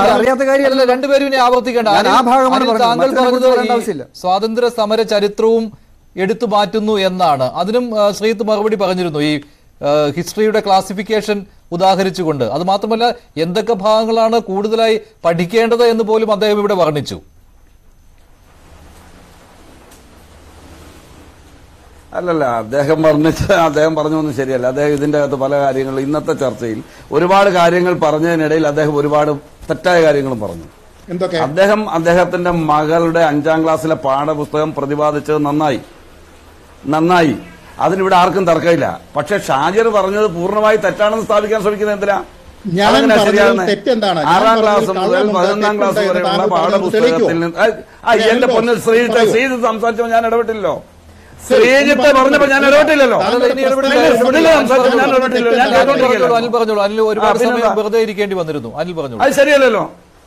അത് അറിയാത്ത കാര്യമല്ല അല്ല രണ്ടുപേരും ഇനി ആവർത്തിക്കേണ്ട ഞാൻ ആ അനിൽ- ഭാഗമാണ് അനിൽ പറഞ്ഞത്. താങ്കൾ മറ്റൊന്നിനെ കുറിച്ച് പറഞ്ഞത് പറയേണ്ട ഈ ആവശ്യമില്ല. സ്വാതന്ത്ര്യ സമര ചരിത്രവും എടുത്തു മാറ്റുന്നു എന്നാണ് അതിനും ആ, ശ്രീത്ത് മറുപടി പറഞ്ഞിരുന്നു ഈ ആ, ഹിസ്റ്ററിയുടെ ക്ലാസിഫിക്കേഷൻ ഉദാഹരിച്ചുകൊണ്ട് അത് മാത്രമല്ല എന്തൊക്കെ ഭാഗങ്ങളാണ് കൂടുതലായി പഠിക്കേണ്ടത് എന്ന് പോലും അദ്ദേഹം ഇവിടെ വർണ്ണിച്ചു അല്ലല്ല അദ്ദേഹം പറഞ്ഞിട്ട് അദ്ദേഹം പറഞ്ഞൊന്നും ശരിയല്ല അദ്ദേഹം ഇതിന്റെ അകത്ത് പല കാര്യങ്ങളും ഇന്നത്തെ ചർച്ചയിൽ ഒരുപാട് കാര്യങ്ങൾ പറഞ്ഞതിനിടയിൽ അദ്ദേഹം ഒരുപാട് തെറ്റായ കാര്യങ്ങളും പറഞ്ഞു എന്തൊക്കെ അദ്ദേഹം അദ്ദേഹത്തിന്റെ മകളുടെ അഞ്ചാം ക്ലാസ്സിലെ പാഠപുസ്തകം പ്രതിപാദിച്ചത് നന്നായി നന്നായി അതിനിവിടെ ആർക്കും തർക്കമില്ല പക്ഷെ ഷാജിർ പറഞ്ഞത് പൂർണ്ണമായി തെറ്റാണെന്ന് സ്ഥാപിക്കാൻ ശ്രമിക്കുന്നത് എന്തിനാ ഞാൻ അതെങ്ങനെയാ പറഞ്ഞതിൽ ശരിയാകുന്നെ? തെറ്റെന്താണ്? ഞാൻ ആറാം ക്ലാസ് പറഞ്ഞതിൽ മുതൽ കള്ളമുണ്ട്, പതിനൊന്നാം ക്ലാസ് തെറ്റുണ്ട് എന്ന് വരെയുള്ള താങ്കൾ പാഠപുസ്തകത്തിൽ തെളിയിക്കൂ. നിന്ന് ആ, ആ, ഞാൻ എന്റെ ഒരു പൊന്ന് ദിവസം ശ്രീജിത്ത് പറയൂ. ശ്രീജിത്ത് സംസാരിച്ചപ്പോൾ ഞാൻ ഇടപെട്ടില്ലല്ലോ ശരി, ശ്രീജിത്ത് ഒന്ന് പറഞ്ഞപ്പോ ഞാൻ ഇടപെട്ടില്ലല്ലോ താങ്കളുടെ ഇനി ഇടപെടില്ല. പ്രസ്താവന ഇടപെടില്ല, സംസാരിച്ചു. ഞാൻ ഇടപെട്ടില്ല. ഞാൻ തെറ്റെന്താണ്? കേട്ടോണ്ടിരിക്കുകയല്ലേ. അനിൽ പറഞ്ഞോളൂ അനിൽ ഒരുപാട് ആ, പിന്നെന്താ? സമയം വെറുതെ ഇരിക്കേണ്ടി വന്നിരുന്നു അനിൽ പറഞ്ഞോളൂ അത് ശരിയല്ലല്ലോ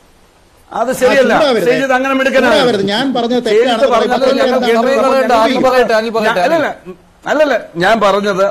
അത് ശരിയല്ല ആ, ചൂടാവരുത്. ശ്രീജിത്ത് അങ്ങനെ മിടുക്കനാണ് ചൂടാവരുത്. ഞാൻ പറഞ്ഞത് ശ്രീജിത്ത് തെറ്റാണ്. പറഞ്ഞത് അപ്പോൾ ഞങ്ങൾ എന്താണ് കേട്ടപ്പോൾ സമയം കളയണ്ട. ഞങ്ങൾ അനിൽ പറയട്ടെ അനിൽ പറയട്ടെ ഞാൻ- അല്ലല്ല അല്ലല്ല ഞാൻ പറഞ്ഞത്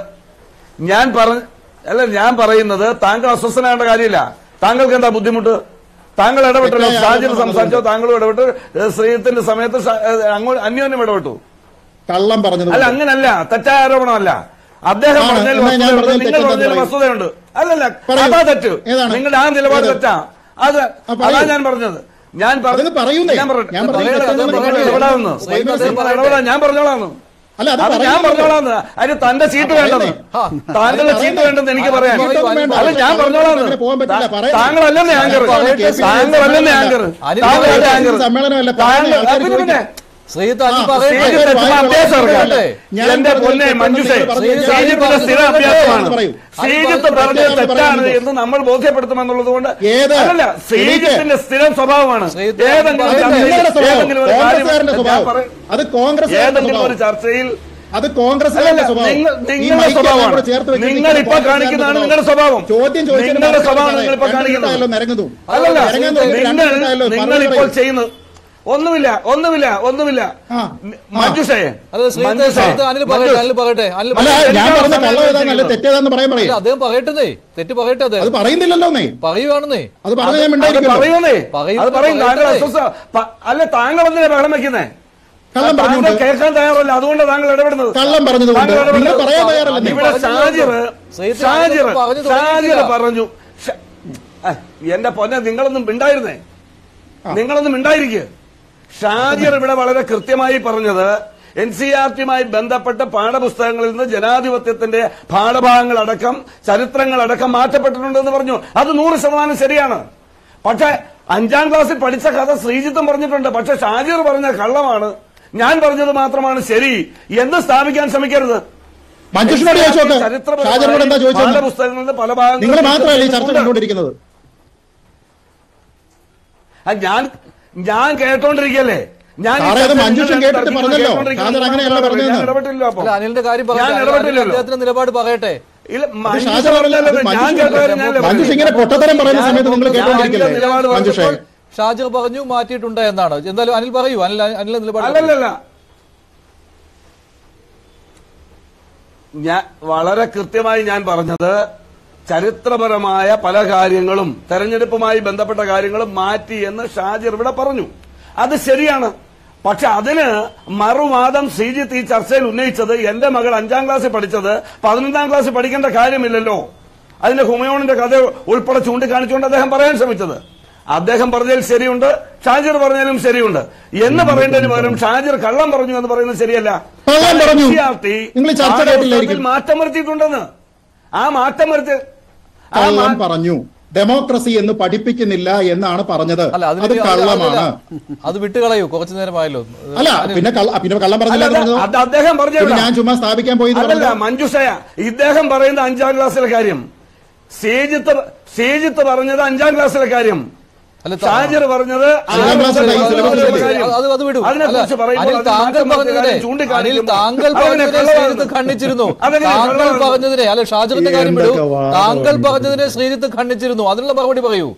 ഞാൻ പറഞ്ഞ അല്ല ഞാൻ പറയുന്നത് താങ്കൾ അസ്വസ്ഥനാകേണ്ട കാര്യമില്ല താങ്കൾക്ക് എന്താ ബുദ്ധിമുട്ട് താങ്കൾ ഇടപെട്ടല്ലോ തെറ്റായ ഷാജിർ ആരോപണം സംസാരിച്ചോ താങ്കളും ഇടപെട്ട് ഏഹ് ശ്രീജിത്തിന്റെ സമയത്ത് ഷാ- ഏഹ് അങ്ങോട്ട് അന്യോന്യം ഇടപെട്ടു കള്ളം പറഞ്ഞത് അല്ല അങ്ങനല്ല തെറ്റായ ആരോപണമല്ല അദ്ദേഹം ആണ്. പറഞ്ഞതിൽ എന്നാ ഞാൻ വസ്തുതയുണ്ട് പറഞ്ഞതിൽ നിങ്ങൾ തെറ്റെന്താ പറഞ്ഞതിൽ പറയൂ. വസ്തുതയുണ്ട് അല്ലല്ല പറയൂ. അതാ തെറ്റ് ഏതാണ്? നിങ്ങളുടെ ആ നിലപാട് ഏത്? തെറ്റാ അത് ആ, പറയൂ. അതാ ഞാൻ പറഞ്ഞത് ഞാൻ പറഞ്ഞ- അതൊന്ന് പറയൂന്നേ. ഞാൻ പറയട്ടെ. ഞാൻ പറഞ്ഞത് നിങ്ങൾ തെറ്റെന്ന് നിങ്ങൾ പറയട്ടെ. ഇടപെടാമെന്ന്. ശ്രീജിത്ത് നിങ്ങൾ പറയട്ടെ. ഇടപെടാം. ഞാൻ പറഞ്ഞോളാന്ന് അല്ല അത് അത് ഞാൻ പറയുന്നില്ല. പറഞ്ഞോളാന്ന് അതിന് തന്റെ സീറ്റ് ആ, വേണ്ടെന്ന് പറയുന്നേ. താങ്കളുടെ അത് സീറ്റ് വേണ്ടെന്ന് എനിക്ക് അത് പറയാൻ പറയൂ, അനിൽ അല്ല പറയൂ. ഞാൻ പറഞ്ഞോളാന്ന് അങ്ങനെ പോകാൻ പറ്റില്ല. താ- പറയൂ. താങ്കളല്ലല്ലേ ആങ്കർ പറയട്ടെ. താങ്കളല്ലല്ലേ ആങ്കർ അനിൽ താങ്കളല്ലേ പറയട്ടെ. ആങ്കർ സമ്മേളനമല്ല. താങ്കൾ പറയുന്ന ആൾക്കാർ പിന്നെ പിന്നെ ശ്രീജിത്ത് അനിൽ ആ, പറയട്ടെ ശ്രീജിത്ത് ആൾക്കാർ ചുമ്മാ അഭ്യാസം ഇറക്കാം. ഞാൻ എന്റെ പറഞ്ഞത് പൊന്നെ തെറ്റെന്ന് മഞ്ജുഷേ നിങ്ങൾ പറഞ്ഞു. ശ്രീജിത്ത് ശ്രീജിത്തിന്റെ സ്ഥിര പറഞ്ഞത് അഭ്യാസമാണ് പറയൂ. ശ്രീജിത്ത് പറഞ്ഞത് തെറ്റാണ് തെറ്റാണ് പറയുന്നത്. എന്ന് നമ്മൾ ബോധ്യപ്പെടുത്തുമെന്നുള്ളത് കൊണ്ട് ഏത്? അല്ലല്ല ശ്രീജിത്തിന്റെ സ്ഥിരം സ്വഭാവമാണ് ശ്രീജിത്ത് ഏതെങ്കിലും ഒരു പറയുന്നത് ചർച്ചയിൽ നിങ്ങളുടെ സ്വഭാവം ഏതെങ്കിലും ഒരു കാര്യം കോൺഗ്രസ്സുകാരന്റെ ഞാൻ സ്വഭാവം പറയും. അത് കോൺഗ്രസ്സുകാരന്റെ ഏതെങ്കിലും ഒരു സ്വഭാവം ചർച്ചയിൽ അത് കോൺഗ്രസ്സുകാരുടെ അല്ലല്ല, സ്വഭാവം നിങ്ങൾ- ഈ നിങ്ങളുടെ മൈക്ക് എല്ലാം സ്വഭാവമാണ്. കൂടെ ചേർത്ത് വെച്ചിട്ട് നിങ്ങൾ ഇപ്പൊ കോൺഗ്രസ്സുകാരുടെ കാണിക്കുന്നതാണ് നിങ്ങളുടെ സ്വഭാവം. ചോദ്യം ചോദിച്ചതിന് നിങ്ങളുടെ മറുപടി സ്വഭാവം പറയാതെ നിങ്ങൾ ഇപ്പൊ രണ്ട് കാണിക്കുന്നത്. മിനിറ്റായല്ലോ നിരങ്ങുന്നു അല്ലല്ല നിരങ്ങാൻ നോക്കി രണ്ട് നിങ്ങൾ മിനിറ്റായല്ലോ നിങ്ങൾ മറുപടി ഇപ്പോൾ പറയൂ. ചെയ്യുന്നത് ഒന്നുമില്ല ഒന്നുമില്ല ഒന്നുമില്ല ആ. മഞ്ജുഷേ അത് ശ്രീജിത്ത് മഞ്ജുഷേ ശ്രീജിത്ത് അനിൽ പറയട്ടെ അനിൽ പറയട്ടെ അനിൽ അല്ല പറയട്ടെ. ഞാൻ പറഞ്ഞ സമയം കള്ളം ഏതാന്ന് അല്ല വെച്ചിരിക്കുന്നത്. തെറ്റേതാന്ന് പറയാൻ അല്ല, പറയും അദ്ദേഹം പറയട്ടെ തെറ്റ് പറയട്ടെ അത് അദ്ദേഹം പറയുന്നില്ലല്ലോ നീ പറയുവാണെന്നേ അത് പറഞ്ഞ ഞാൻ അത് മിണ്ടായിരിക്കുമല്ലോ പറയുന്നേ പറയും, അത് പറയും താങ്കൾ പറയട്ടെ. അസ്വസ്ഥ പ- അല്ല താങ്കൾ എന്തിനാ ബഹളം വെക്കുന്നേ കള്ളം താങ്കൾ പറഞ്ഞുകൊണ്ട് കേൾക്കാൻ തയ്യാറല്ല അതുകൊണ്ട് താങ്കൾ ഇടപെടുന്നത് കള്ളം പറഞ്ഞതുകൊണ്ട് താങ്കൾ ഇടപെടുന്നത്. നിങ്ങൾ പറയാൻ തയ്യാറല്ല നീ. ഇവിടെ ഷാജിർ ശ്രീജിത്ത് ഷാജിർ ഞാനൊന്നും പറഞ്ഞു ഷാജിർ തുടങ്ങിയിട്ടില്ല. പറഞ്ഞു ഷ- ആ, എന്റെ പൊന്നെ നിങ്ങളൊന്നും മിണ്ടായിരുന്നേ ആ. നിങ്ങളൊന്നും മിണ്ടായിരിക്കുക ഷാജിർ ഇവിടെ വളരെ കൃത്യമായി പറഞ്ഞത് എൻ സി ആർ ടിയുമായി ബന്ധപ്പെട്ട പാഠപുസ്തകങ്ങളിൽ നിന്ന് ജനാധിപത്യത്തിന്റെ പാഠഭാഗങ്ങളടക്കം ചരിത്രങ്ങളടക്കം മാറ്റപ്പെട്ടിട്ടുണ്ടെന്ന് പറഞ്ഞു അത് നൂറ് ശതമാനം ശരിയാണ് പക്ഷെ അഞ്ചാം ക്ലാസ്സിൽ പഠിച്ച കഥ ശ്രീജിത്തും പറഞ്ഞിട്ടുണ്ട് പക്ഷെ ഷാജിർ പറഞ്ഞ കള്ളമാണ് ഞാൻ പറഞ്ഞത് മാത്രമാണ് ശരി എന്ന് സ്ഥാപിക്കാൻ ശ്രമിക്കരുത് മഞ്ജുഷിനോട് ചോദിച്ചു നോക്ക് ചരിത്രപരമായി ഷാജറിനോട് എന്താ ചോദിച്ചത് പാഠപുസ്തകങ്ങളിൽ നിന്ന് പല ഭാഗങ്ങളും നിങ്ങൾ മാത്രമല്ല ഈ ചർച്ച ഉണ്ട്. കണ്ടുകൊണ്ടിരിക്കുന്നത് ആ, ഞാൻ ഞാൻ കേട്ടോണ്ടിരിക്കല്ലേ ഞാൻ ഈ സാറേ, അത് ചർച്ച മഞ്ജുഷൻ നിങ്ങൾ കേട്ടിട്ട് തർക്കിക്കുന്നത് പറഞ്ഞല്ലോ. കേട്ടോണ്ടിരിക്കുന്നത് ഷാജർ അങ്ങനെയല്ല ഞാൻ പറഞ്ഞതെന്ന്. ഇടപെട്ടില്ലല്ലോ അപ്പൊ. അല്ല അനിലിന്റെ കാര്യം ഞാൻ പറയട്ടെ അനിൽ ഇടപെട്ടില്ലല്ലോ. അദ്ദേഹത്തിന്റെ നിലപാട് പറയട്ടെ ഇല്ല, അത് മഞ്ജുഷ ഷാജർ പറഞ്ഞല്ലോ, അത് പറഞ്ഞല്ലോ, ഞാൻ മഞ്ജുഷ കേട്ടവരെ ഞാനല്ലേ മഞ്ജുഷ പറഞ്ഞത്. ഇങ്ങനെ പൊട്ടത്തരം പറയുന്ന ഞാൻ സമയത്ത് നിങ്ങൾ ഞാൻ കേട്ടോണ്ടിരിക്കില്ലേ എന്റെ നിലപാട് മഞ്ജുഷേ പറഞ്ഞപ്പോൾ ഷാജിർ പറഞ്ഞു മാറ്റിയിട്ടുണ്ട് എന്നാണ് എന്തായാലും അനിൽ പറയൂ അനിൽ അനിലിന്റെ നിലപാട് പറയൂ. അല്ലല്ലല്ല ഞാൻ വളരെ കൃത്യമായി ഞാൻ പറഞ്ഞത് ചരിത്രപരമായ പല കാര്യങ്ങളും തെരഞ്ഞെടുപ്പുമായി ബന്ധപ്പെട്ട കാര്യങ്ങളും മാറ്റി എന്ന് ഷാജിർ ഇവിടെ പറഞ്ഞു അത് ശരിയാണ് പക്ഷെ അതിന് മറുവാദം ശ്രീജിത്ത് ഈ ചർച്ചയിൽ ഉന്നയിച്ചത് എന്റെ മകൾ അഞ്ചാം ക്ലാസ്സിൽ പഠിച്ചത് പതിനൊന്നാം ക്ലാസ്സിൽ പഠിക്കേണ്ട കാര്യമില്ലല്ലോ അതിന്റെ ഹുമയോണിന്റെ കഥ ഉൾപ്പെടെ ചൂണ്ടിക്കാണിച്ചുകൊണ്ട് അദ്ദേഹം പറയാൻ ശ്രമിച്ചത് അദ്ദേഹം പറഞ്ഞതിൽ ശരിയുണ്ട് ഷാജിർ പറഞ്ഞതിലും ശരിയുണ്ട് എന്ന് പറയേണ്ടതിന് പകരം ഷാജിർ കള്ളം പറഞ്ഞു എന്ന് പറയുന്നത് ശരിയല്ല കള്ളം പറഞ്ഞു. NCERT നിങ്ങൾ ഈ ചർച്ച പാഠപുസ്തകത്തിൽ കേട്ടില്ലായിരിക്കും. മാറ്റം വരുത്തിയിട്ടുണ്ടെന്ന് ആ മാറ്റം വരുത്തി ആ കള്ളം മാ- പറഞ്ഞു ഡെമോക്രസി എന്ന് പഠിപ്പിക്കുന്നില്ല എന്നാണ് പറഞ്ഞത് അല്ല അത് അതിന് കള്ളമാണ് അത് വിട്ടുകളയൂ കുറച്ചു നേരമായല്ലോ അല്ല പിന്നെ കള്ള- പിന്നെ കള്ളം അല്ല, പറഞ്ഞില്ല അത് പറഞ്ഞത് അത് അദ്ദേഹം പിന്നെ പറഞ്ഞില്ല ഞാൻ ചുമ്മാ സ്ഥാപിക്കാൻ പോയി എന്ന് അതല്ല പറഞ്ഞത് മഞ്ജുഷയ ഇദ്ദേഹം പറയുന്ന അഞ്ചാം ക്ലാസ്സിലെ കാര്യം ശ്രീജിത്ത് ശ്രീജിത്ത് പറഞ്ഞത് അഞ്ചാം ക്ലാസ്സിലെ കാര്യം അല്ല, ത- ഷാജിർ പറഞ്ഞത് അഞ്ചാം ക്ലാസ്സിലെ ഈ syllabus ആറാം അല്ലേ? കാര്യം. അത് അത് വിടൂ അതിനെക്കുറിച്ച് അല്ല, പറയുമ്പോൾ അനിൽ അതിന് താങ്കൾ മാറ്റം വരുത്തിയ പറഞ്ഞതിനെ കാര്യം ചൂണ്ടിക്കാണിക്കുമ്പോൾ അനിൽ താങ്കൾ അതെങ്ങനെ പറഞ്ഞതിനെ കള്ളമാണ്? ശ്രീജിത്ത് ഖണ്ഡിച്ചിരുന്നു അതെങ്ങനെ താങ്കൾ കള്ളമാണ്? പറഞ്ഞതിനെ അല്ല ഷാജിറിന്റെ കാര്യം വിടൂ എന്തൊക്കെ വാദമാണ് താങ്കൾ ഇത്? പറഞ്ഞതിനെ ശ്രീജിത്ത് ഖണ്ഡിച്ചിരുന്നു അതിനുള്ള മറുപടി പറയൂ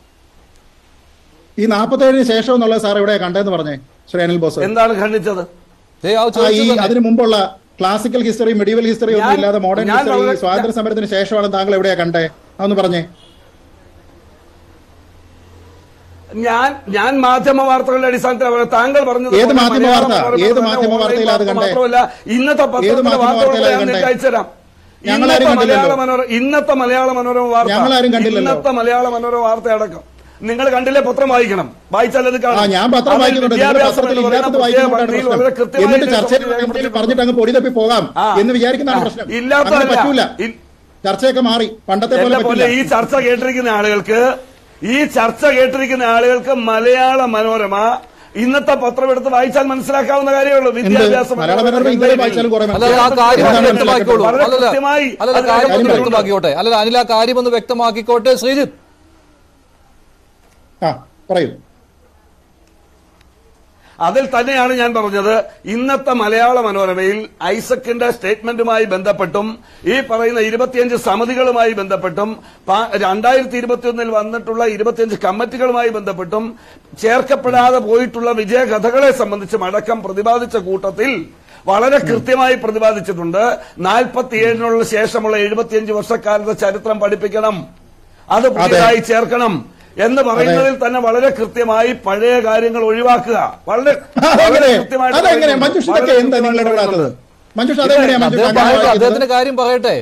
ഈ നാൽപ്പത്തേഴിന് ശേഷം എന്നുള്ള സാർ ഇവിടെ കണ്ടെന്ന് പറഞ്ഞേ ശ്രീ അനിൽ ബോസ് എന്താണ് ഖണ്ഡിച്ചത് ദേ, ആ ആ, ഈ ചോദിച്ചത് തന്നെ. അതിനു മുമ്പുള്ള ക്ലാസിക്കൽ ഹിസ്റ്ററി മെഡീവൽ ഹിസ്റ്ററി ഒന്നും ഞാൻ- ഇല്ലാതെ മോഡേൺ ഞാൻ ഹിസ്റ്ററി വളരെ- സ്വാതന്ത്ര്യ സമരത്തിന് ശേഷമാണ് താങ്കൾ എവിടെയാ കണ്ടേ അതൊന്ന് പറഞ്ഞേ ഞാൻ ഞാൻ മാധ്യമ വാർത്തകളുടെ അടിസ്ഥാനത്തിലാണ് പറയുന്നത്. താങ്കൾ പറഞ്ഞത് ഏത് പോലെ മാധ്യമ മലയാള വാർത്ത? മനോരമ ഏത് തന്നെ മാധ്യമ ഓൺലൈൻ വാർത്തയിലാ അത് വാർത്ത കണ്ടേ? മാത്രമല്ല ഇന്നത്തെ പത്രത്തിലെ മാധ്യമ വാർത്തകൾ വാർത്തയിലാ ഞാൻ കണ്ടേ? നിങ്ങൾക്ക് അയച്ചുതരാം ഞങ്ങളാരും ഇന്നത്തെ മലയാള കണ്ടില്ലല്ലോ. മനോരമ ഇന്നത്തെ മലയാള മനോരമ വാർത്ത ഞങ്ങളാരും കണ്ടില്ലല്ലോ. ഇന്നത്തെ മലയാള മനോരമ വാർത്ത അടക്കം നിങ്ങൾ കണ്ടില്ലേ പത്രം വായിക്കണം വായിച്ചാൽ അത് കാണും. ആ ഞാൻ പത്രം അതിൽ വായിക്കുന്നുണ്ട് നിങ്ങൾ വിദ്യാഭ്യാസം പത്രത്തിൽ എന്ന് പറയുന്ന ഇല്ലാത്തത് പ്രത്യേക വായിക്കുന്നതാണ് പദ്ധതിയിൽ വളരെ പ്രശ്നം കൃത്യമായി എന്നിട്ട് ചർച്ചയിൽ ഇതിനെക്കുറിച്ച് എന്തെങ്കിലും പറഞ്ഞിട്ട് അങ്ങ് പൊടി തപ്പി പോകാം ആ. എന്ന് വിചാരിക്കുന്നതാണ് ആ. പ്രശ്നം ഇല്ലാത്തതല്ല. അങ്ങനെ പറ്റൂല ഇ- ചർച്ചയൊക്കെ മാറി പണ്ടത്തെ പോലെ എന്നെ പോലെ പറ്റില്ല ഈ ചർച്ച കേട്ടിരിക്കുന്ന ആളുകൾക്ക് ഈ ചർച്ച കേട്ടിരിക്കുന്ന ആളുകൾക്ക് മലയാള മനോരമ ഇന്നത്തെ പത്രം എടുത്ത് വായിച്ചാൽ മനസ്സിലാക്കാവുന്ന കാര്യമുള്ളൂ എന്ത് വിദ്യാഭ്യാസം മലയാള മനോരമ ഇന്നലെ വായിച്ചാലും കുറെ അല്ല ആ മനസ്സിലാവും. കാര്യം ഒന്ന് എന്താണ് വ്യക്തമാക്കിക്കോളൂ വളരെ അല്ലല്ല കൃത്യമായി അല്ലല്ല അത് കാര്യം ഒന്ന് കാര്യങ്ങളുണ്ട്. വ്യക്തമാക്കിക്കോട്ടെ അല്ലല്ല അനിൽ ആ കാര്യം ഒന്ന് വ്യക്തമാക്കിക്കോട്ടെ ശ്രീജിത്ത് ആ പറയൂ അതിൽ തന്നെയാണ് ഞാൻ പറഞ്ഞത് ഇന്നത്തെ മലയാള മനോരമയിൽ ഐസക്കിന്റെ സ്റ്റേറ്റ്മെന്റുമായി ബന്ധപ്പെട്ടും ഈ പറയുന്ന ഇരുപത്തിയഞ്ച് സമിതികളുമായി ബന്ധപ്പെട്ടും പ- രണ്ടായിരത്തി ഇരുപത്തിയൊന്നിൽ വന്നിട്ടുള്ള ഇരുപത്തിയഞ്ച് കമ്മിറ്റികളുമായി ബന്ധപ്പെട്ടും ചേർക്കപ്പെടാതെ പോയിട്ടുള്ള വിജയകഥകളെ സംബന്ധിച്ചും അടക്കം പ്രതിപാദിച്ച കൂട്ടത്തിൽ വളരെ കൃത്യമായി പ്രതിപാദിച്ചിട്ടുണ്ട് നാൽപ്പത്തിയേഴിനുള്ള ശേഷമുള്ള എഴുപത്തിയഞ്ച് വർഷക്കാലത്തെ ചരിത്രം പഠിപ്പിക്കണം അത് പുതിയതായി ചേർക്കണം എന്ന് പറയുന്നതിൽ തന്നെ വളരെ കൃത്യമായി പഴയ കാര്യങ്ങൾ ഒഴിവാക്കുക വളരെ വളരെ അതെങ്ങനെ കൃത്യമായിട്ട് അതെങ്ങനെ പറയുന്നുണ്ട്. മഞ്ജുഷ് ഇതൊക്കെ വളരെ എന്താ നിങ്ങൾ കൃത്യമായിട്ട് ഇടപെടാത്തത് പറയുന്നുണ്ട്. മഞ്ജുഷ് അതെങ്ങനെയാ മഞ്ജുഷ് അദ്ദേഹം അങ്ങനെ പറയട്ടെ വായിക്കുന്നത്? അദ്ദേഹത്തിന്റെ കാര്യം പറയട്ടെ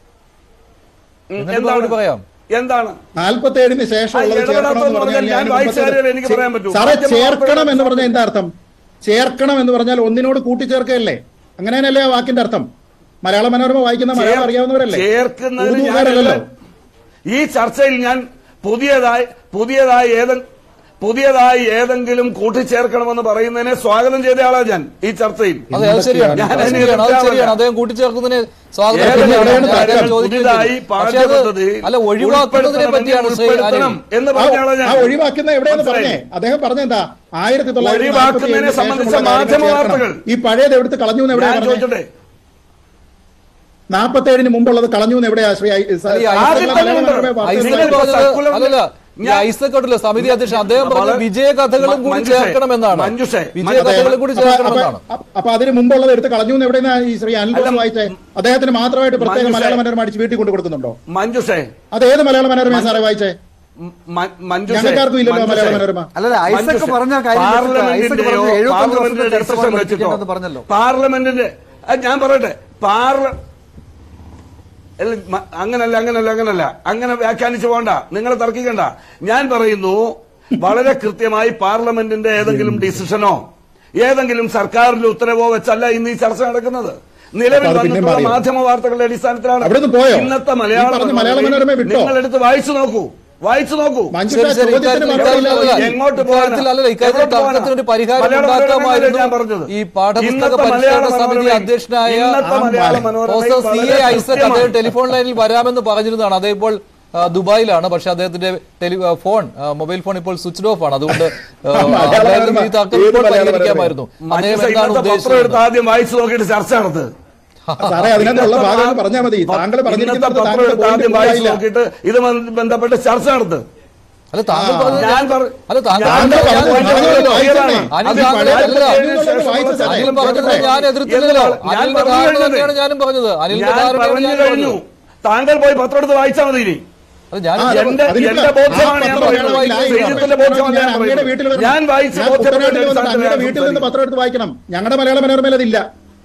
ഉം, എന്നിട്ട് എന്താണ് മറുപടി പറയാം. എന്താണ് നാൽപ്പത്തി ഏഴിന് ശേഷം ആ, ഉള്ളത് ഇടപെടാത്തത് ചേർക്കണം എന്ന് പറഞ്ഞാൽ പറഞ്ഞാൽ ഞാൻ ഞാൻ വായിച്ച മുമ്പത്തെ- കാര്യമേ എനിക്ക് പറയാൻ പറ്റൂ. സാറേ മാധ്യമ ചേർക്കണം വാർത്തകൾ എന്ന് പറഞ്ഞാൽ എന്താ അർത്ഥം ചേർക്കണം എന്ന് പറഞ്ഞാൽ ഒന്നിനോട് കൂട്ടിച്ചേർക്കയല്ലേ അങ്ങനെ തന്നെയല്ലേ ആ വാക്കിന്റെ അർത്ഥം മലയാള മനോരമ വായിക്കുന്ന മലയാളം അറിയാവുന്നവരല്ലേ ചേർക്കുന്നതിന് ഞാൻ ഉറുദുകാരല്ലല്ലോ ഈ ചർച്ചയിൽ ഞാൻ പുതിയതായി പുതിയതായി ഏതെ പുതിയതായി ഏതെങ്കിലും കൂട്ടിച്ചേർക്കണമെന്ന് പറയുന്നതിനെ സ്വാഗതം ചെയ്ത ആളാ ഞാൻ ഈ ചർച്ചയിൽ അതെ അത് ശരിയാണ് ഞാൻ അത് അതിനെ ശരിയാണ് അത് എതിർക്കാറില്ല. ശരിയാണ് അദ്ദേഹം കൂട്ടിച്ചേർക്കുന്നതിന് സ്വാഗതം ഏതൊക്കെ ചെയ്യുകയാണ്. എവിടെയാണ് ഞാൻ താല്പര്യം? ചോദിക്കുകയും പുതിയതായി ചെയ്തു. പക്ഷേ അത് പാഠ്യപദ്ധതിയിൽ അല്ല ഒഴിവാക്കുന്നതിനെ പറ്റിയാണ് ശ്രീ ഉൾപ്പെടുത്തണം അനിൽ എന്ന് ആ പറഞ്ഞ ആളാ ഞാൻ ആ ഒഴിവാക്കുന്ന എവിടെയെന്ന് പറഞ്ഞേ മനസ്സിലായി. അദ്ദേഹം പറഞ്ഞെന്താ ആയിരത്തി തൊള്ളായിരത്തി ഒഴിവാക്കുന്നതിനെ നാൽപ്പത്തിയേഴിന് സംബന്ധിച്ച ശേഷമുള്ള കാര്യങ്ങൾ മാധ്യമ ചേർക്കണം. വാർത്തകൾ. ഈ പഴയത് എടുത്ത് കളഞ്ഞു എന്ന് എവിടെയാ ഞാൻ പറഞ്ഞത് ചോദിച്ചോട്ടെ നാൽപ്പത്തി ഏഴിന് മുമ്പുള്ളത് കളഞ്ഞു എന്ന് എവിടെയാ ശ്രീ ഐ- സ- ഈ സ- ആദ്യം മലയാള തന്നെ മനോരമ ഉണ്ട്. വാർത്തയിൽ ഐസക് നിങ്ങൾ പറഞ്ഞത്. പറഞ്ഞത് സർക്കുലർ അല്ലല്ല ഈ ഞാൻ- ഐസക് ഉണ്ടല്ലോ സമിതി അധ്യക്ഷൻ അദ്ദേഹം പറഞ്ഞത് വളരെ- വിജയകഥകളും കൂടി മഞ്ജുഷേ, ചേർക്കണമെന്നാണ് മഞ്ജുഷേ, വിജയകഥകളും കൂടി അപ്പൊ- ചേർക്കണമെന്നാണ് അപ്പൊ- അപ്പൊ അതിന് മുമ്പുള്ളത് എടുത്ത് കളഞ്ഞു എന്ന് എവിടെയാ ഈ ശ്രീ അനിൽ അല്ല, ബോസ് വായിച്ചേ അദ്ദേഹത്തിന് മാത്രമായിട്ട് പ്രത്യേക മഞ്ജുഷേ. മലയാള മനോരമ അടിച്ച് വീട്ടിൽ കൊണ്ട് കൊടുക്കുന്നുണ്ടോ മഞ്ജുഷേ അത് ഏത് മലയാള മനോരമ സാറേ വായിച്ചേ മ- മഞ്ജുഷേ ഞങ്ങൾക്കാർക്കും ഇല്ലല്ലോ മഞ്ജുഷേ. മലയാള മനോരമ അല്ലല്ല ഐസക് മഞ്ജുഷേ, പറഞ്ഞ കാര്യം വെച്ചിട്ട് ഐസക് പാർലമെന്റിന്റെയോ പറഞ്ഞ എഴുപത്തഞ്ച് വർഷത്തെ പാർലമെന്റിന്റെ ചരിത്രമാണ് ഡിസിഷൻ വെച്ചിട്ടോ പഠിപ്പിക്കേണ്ടതെന്ന് പറഞ്ഞല്ലോ പാർലമെന്റിന്റെ അത് ഞാൻ പറയട്ടെ പാർല അല്ല, മ- അങ്ങനല്ല അങ്ങനല്ല അങ്ങനല്ല അങ്ങനെ വ്യാഖ്യാനിച്ചു പോകണ്ട നിങ്ങൾ തർക്കിക്കണ്ട ഞാൻ പറയുന്നു വളരെ കൃത്യമായി പാർലമെന്റിന്റെ ഏതെങ്കിലും ഡിസിഷനോ ഏതെങ്കിലും സർക്കാരിന്റെ ഉത്തരവോ വെച്ചല്ല ഇന്ന് ഈ ചർച്ച നടക്കുന്നത് നിലവിൽ അപ്പൊ അത് പിന്നെ വന്നിട്ടുള്ള മാറിയോ? മാധ്യമ വാർത്തകളുടെ അടിസ്ഥാനത്തിലാണ് അവിടുന്ന് പോയോ? ഇന്നത്തെ ഈ മലയാള പറഞ്ഞ മലയാള മനോരമ വിട്ടോ? നിങ്ങൾ എടുത്ത് വായിച്ചു നോക്കൂ വായിച്ചു നോക്കൂ മഞ്ജുഷ ശരി, ശരി, ചോദ്യത്തിന് ഇക്കാര്യത്തിൽ മറുപടി ഇക്കാര്യത്തിൽ ഇല്ലാതെ അല്ല, എങ്ങോട്ട് ഇക്കാര്യത്തിൽ പോകാനാ? അല്ലല്ല, ഇക്കാര്യത്തിൽ എവിടെ പോകാനാ? തർക്കത്തിന് ഒരു പരിഹാരം മലയാള ഉണ്ടാക്കാമായിരുന്നു. ഞാൻ പറഞ്ഞത്. ഈ പാഠപുസ്തക ഇന്നത്തെ പരിഷ്കരണ മലയാള സമിതി മനോരമയിൽ- അധ്യക്ഷനായ ഇന്നത്തെ ആ മലയാള മ- മനോരമയിൽ പ്രൊഫസർ സി എ വളരെ ഐസക് അദ്ദേഹം കൃത്യമാണ്. ടെലിഫോൺ ലൈനിൽ വരാമെന്ന് പറഞ്ഞിരുന്നതാണ് അദ്ദേഹം ഇപ്പോൾ ആ, ദുബായിലാണ് പക്ഷെ അദ്ദേഹത്തിന്റെ ടെലി ആ, ഫോൺ ആ, മൊബൈൽ ഫോൺ ഇപ്പോൾ സ്വിച്ച് ഓഫ് ആണ് അതുകൊണ്ട് ആ, മലയാള അദ്ദേഹത്തിന് ഈ മനോരമ, തർക്കം ഏത് ഇപ്പോൾ മലയാള പരിഹരിക്കാമായിരുന്നു അദ്ദേഹം മഞ്ജുഷ എന്താണ് ഇന്നത്തെ പത്രം എടുത്ത് ഉദ്ദേശിച്ചത് ആദ്യം വായിച്ചു നോക്കിയിട്ട് ചർച്ച നടത്ത് സാറേ അതിനകത്തുള്ള ഭാഗങ്ങൾ പറഞ്ഞാൽ മതി താങ്കൾ ഇന്നത്തെ പറഞ്ഞിരിക്കുന്നത് പത്രം താങ്കളുടെ എടുത്ത് ആദ്യം പോയിന്റ് വായിച്ചു പോയില്ല. നോക്കിയിട്ട് ഇത് ബന്ധപ്പെട്ട് ചർച്ച നടത്ത് അല്ല താങ്കൾ ആ, പറഞ്ഞത് ഞാൻ പറ- അല്ല താങ്കൾ ഞാൻ താങ്കൾ ഞാൻ പറഞ്ഞത് പറഞ്ഞത് താങ്കൾ വായിച്ചതേ. അനിൽ അത് താങ്കൾ പഴയ അല്ല. പദ്ധതിയിൽ ശേഷമുള്ള വായിച്ചതേ. അനിൽ ചർച്ച പറഞ്ഞത് നടത്തട്ടെ. ഞാൻ എതിർത്തില്ലല്ലോ ഞാൻ അനിലിന്റെ പറഞ്ഞു ധാരണ കഴിഞ്ഞത്. തന്നെയാണ് ഞാനും പറഞ്ഞത് അനിലിന്റെ ഞാൻ ധാരണയാണ് പറഞ്ഞു ഞാൻ കഴിഞ്ഞു പറഞ്ഞത് താങ്കൾ പോയി പത്രം എടുത്ത് വായിച്ചാൽ മതി ഇനി അത് ഞാൻ ആ, എന്റെ അതിനിപ്പോ എന്റെ ബോധ്യമാണ് ആ ഞാൻ പത്രം പറയുന്നത് വേണമെങ്കിൽ ശ്രീജിത്തിന്റെ ആയി. ബോധ്യമാണ് ഞാൻ ഞാൻ അങ്ങയുടെ വീട്ടിൽ പറയുന്നത് വരണം. ഞാൻ വായിച്ച ഞാൻ ബോധ്യത്തിന്റെ കുട്ടനാട്ടിൽ വന്നിട്ട് അടിസ്ഥാനത്തിലാണ് അങ്ങയുടെ വീട്ടിൽ നിന്ന് സംസാരിക്കുന്നത്. പത്രം എടുത്ത് വായിക്കണം ഞങ്ങളുടെ മലയാള മനോരമയിൽ അതില്ല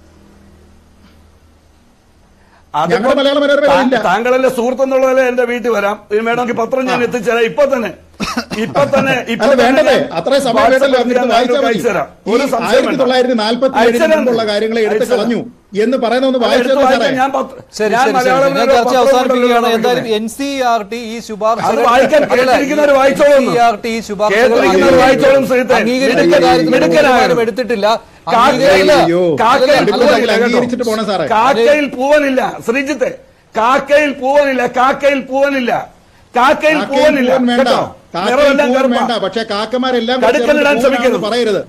അതിപ്പോ ഞങ്ങളുടെ മലയാള മനോരമയിൽ താ- അതില്ല താങ്കളല്ലേ സുഹൃത്തെന്നുള്ളതല്ലേ എന്റെ വീട്ടിൽ വരാം ഇനി വേണമെങ്കിൽ പത്രം ഞാൻ എത്തിച്ചേരാം ഇപ്പൊ തന്നെ ഇപ്പൊ തന്നെ ഇപ്പൊ അല്ല തന്നെ വേണ്ടതേ ഞാൻ അത്രയും സമയം WhatsApp വേണ്ടല്ലോ ൽ അങ്ങോട്ട് ഞാൻ വായിച്ചാൽ താങ്കൾക്ക് മതി അയച്ചുതരാം. ഈ ഒരു സംശയം ആയിരത്തി വേണ്ട. തൊള്ളായിരത്തി നാൽപ്പത്തി ഏഴിന് അയച്ചുതരാം. മുമ്പുള്ള കാര്യങ്ങളെ എടുത്ത് അയച്ചുതരാം. കളഞ്ഞു എന്ന് പറയുന്ന ഒന്ന് അത് എടുത്ത് വായിച്ചത് വായിക്കാൻ സാറേ ഞാൻ പത്ര- ശരി ഞാൻ ശരി ശരി മലയാളം ഞാൻ മനോരമ ചർച്ച പത്രം അവസാനിപ്പിക്കുകയാണ് കൊണ്ടല്ലോ എന്തായാലും നടക്കുന്നത്. എൻ സി ആർ ടി ഈ ശുപാർശ അത് വായിക്കാൻ കേട്ടിരിക്കുന്നവർ വായിച്ചോളും. കേട്ടിരിക്കുന്നവർ വായിച്ചോളും ശ്രീധരൻ. അംഗീകരിക്കുന്ന മിടുക്കൻ- കാര്യത്തിൽ മിടുക്കനാണ്. തീരുമാനം എടുത്തിട്ടില്ല കാക്കയിൽ അംഗീകരിക്കില്ല. അയ്യോ. കാക്കയിൽ അല്ലല്ല, പൂവനില്ല അല്ല, കേട്ടോ. അംഗീകരിച്ചിട്ട് പോണം സാറേ. കാക്കയിൽ പൂവനില്ല ശ്രീജിത്തെ കാക്കയിൽ പൂവനില്ല കാക്കയിൽ പൂവനില്ല കാക്കയിൽ കാക്കയിൽ പൂവനില്ല പൂവൻ വേണ്ട കേട്ടോ കാക്കയിൽ നിറമെല്ലാം പൂവൻ കറുപ്പാ. വേണ്ട പക്ഷെ കാക്കമാരെല്ലാം കൂടെ കടുക്കനിടാൻ ചേർന്ന് പൂവനാണെന്ന് ശ്രമിക്കരുത്. പറയരുത്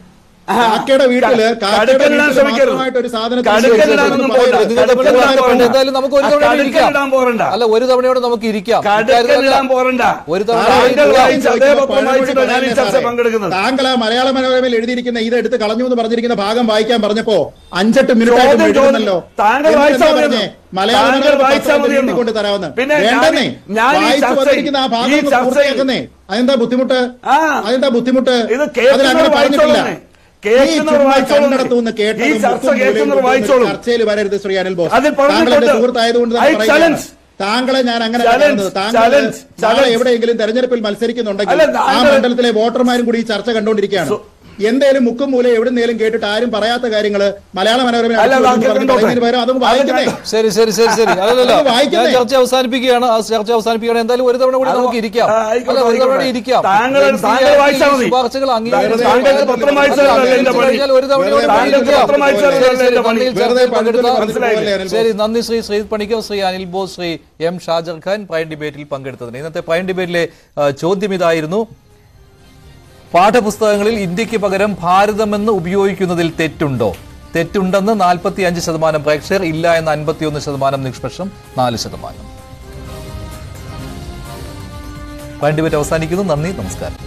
കാക്കയുടെ വീട്ടില് കാക്കയുടെ കടുക്കലിടാൻ വീട്ടില് ശ്രമിക്കരുത്. മാത്രമായിട്ട് ഒരു സാധനത്തിന് കടുക്കലിടാനൊന്നും ശേഷം പോകണ്ട. പറയരുത്. ഇത് തമ്മിൽ കടുക്കലിടാൻ ബന്ധപ്പെട്ട് പോകണ്ട. എന്തായാലും നമുക്ക് ഒരു ആ, തവണ കടുക്കലിടാൻ ഇരിക്കാം പോകണ്ട. അല്ല ഒരു തവണയോടെ നമുക്ക് ഇരിക്കാം കടുക്കലിടാൻ പോരണ്ട ഒരു തവണ താങ്കൾ താങ്കൾ ഇരിക്കാം. വായിച്ച അതേ ചോദിക്കുമ്പോൾ പത്രം വായിച്ചിട്ട് ഞാൻ ഈ പഴമൊഴി ചർച്ച പറയുന്നത് പങ്കെടുക്കുന്നത് താങ്കൾ ആ മലയാള മനോരമയിൽ എഴുതിയിരിക്കുന്ന ഇത് എടുത്ത് കളഞ്ഞു എന്ന് പറഞ്ഞിരിക്കുന്ന ഭാഗം വായിക്കാൻ പറഞ്ഞപ്പോ അഞ്ചെട്ട് മിനിറ്റ് ആയിട്ട് ചോദ്യം എഴുതുന്നല്ലോ ചോദ്യം. താങ്കൾ എന്തെന്നാ വായിച്ചാൽ മതി പറഞ്ഞേ? മലയാള താങ്കൾ മനോരമ വായിച്ചാൽ പത്രം മതി എഴുതി കൊണ്ട് തരാമെന്ന് പിന്നെ ഞാൻ- വേണ്ടെന്നേ ഞാൻ ഈ വായിച്ചു ചർച്ചയിൽ- വന്നിരിക്കുന്ന ആ ഭാഗം ഈ ഒന്ന് ചർച്ചയിൽ- പൂർത്തിയാക്കുന്നേ അതെന്താ ബുദ്ധിമുട്ട് ആ. അതെന്താ ബുദ്ധിമുട്ട് ഇത് കേൾക്കുന്നവർ അതിലങ്ങനെ പറഞ്ഞിട്ടില്ല വായിച്ചോളൂന്നേ. കേൾക്കുന്നവർ ഈ ചുമ്മാ വായിച്ചോളൂന്നേ. കണ്ണടത്തുനിന്ന് കേട്ടതും ഈ ചർച്ച മുക്കും മൂലയും കേൾക്കുന്നവർ കൊണ്ടുവന്ന് വായിച്ചോളും. ചർച്ചയിൽ വരരുത് ശ്രീ അനിൽ ബോസ് അതിൽ പറഞ്ഞിട്ടുണ്ട്. താങ്കൾ എന്റെ സുഹൃത്തായതുകൊണ്ട് തന്നെ I പറയുകയാണ്. challenge. താങ്കളെ ഞാൻ അങ്ങനെ Challenge. പറയുന്നത് താങ്കൾ Challenge. നാളെ Challenge. എവിടെയെങ്കിലും തെരഞ്ഞെടുപ്പിൽ മത്സരിക്കുന്നുണ്ടെങ്കിൽ അല്ല, ആ താങ്കൾ- മണ്ഡലത്തിലെ വോട്ടർമാരും കൂടി ഈ ചർച്ച കണ്ടുകൊണ്ടിരിക്കുകയാണ് എന്തേലും മുക്കും മൂല എവിടെന്നേലും കേട്ടിട്ട് ആരും പറയാത്ത കാര്യങ്ങള് മലയാള മനോരമ അല്ല, താങ്കൾ കണ്ടോട്ടെ. പകരം അതൊന്ന് അല്ല, വായിക്കുന്നേ ഞാൻ- ശരി ശരി ശരി ശരി അല്ലല്ലോ അത് വായിക്കുന്നേ. ഞാൻ ചർച്ച അവസാനിപ്പിക്കുകയാണ് ആ ചർച്ച അവസാനിപ്പിക്കുകയാണ് എന്തായാലും ഒരു തവണ കൂടി അത് നമുക്ക് ഇരിക്കാം ആ, ആയിക്കോട്ടെ, അല്ല ഒരു തവണ ആയിക്കോട്ടെ. ഇരിക്കാം താങ്കൾ- എൻ സി താങ്കൾ ആർ ടി വായിച്ചാൽ മതി. ശുപാർശകൾ അംഗീകരിച്ചു താങ്കൾക്ക് പത്രം വായിച്ചാൽ അല്ല, മതി, എന്റെ അംഗീകരിച്ചു പണി. കഴിഞ്ഞാൽ ഒരു തവണ കൂടി താങ്കൾക്ക് ഇരിക്കാം. പത്രം വായിച്ചാൽ ശരി, മതി, ശരി, എന്റെ പണി. നന്ദി, വെറുതെ ചർച്ചയിൽ പണിത്തിൽ പങ്കെടുത്ത- മനസ്സിലായില്ലേ, അനിൽ ശരി ബോസ്? നന്ദി ശ്രീ ശ്രീ പണിക്കർ ശ്രീ അനിൽ ബോസ് ശ്രീ എം ഷാജർ ഖാൻ പ്രൈം ഡിബേറ്റിൽ പങ്കെടുത്തതിന് ഇന്നത്തെ പ്രൈം ഡിബേറ്റിലെ ആ, ചോദ്യം ഇതായിരുന്നു പാഠപുസ്തകങ്ങളിൽ ഇന്ത്യക്ക് പകരം ഭാരതമെന്ന് ഉപയോഗിക്കുന്നതിൽ തെറ്റുണ്ടോ തെറ്റുണ്ടെന്ന് നാൽപ്പത്തി അഞ്ച് ശതമാനം പ്രേക്ഷകർ ഇല്ല എന്ന അൻപത്തിയൊന്ന് ശതമാനം നിഷ്പക്ഷം നാല് ശതമാനം പ്രൈം ഡിബേറ്റ് അവസാനിക്കുന്നു നന്ദി നമസ്കാരം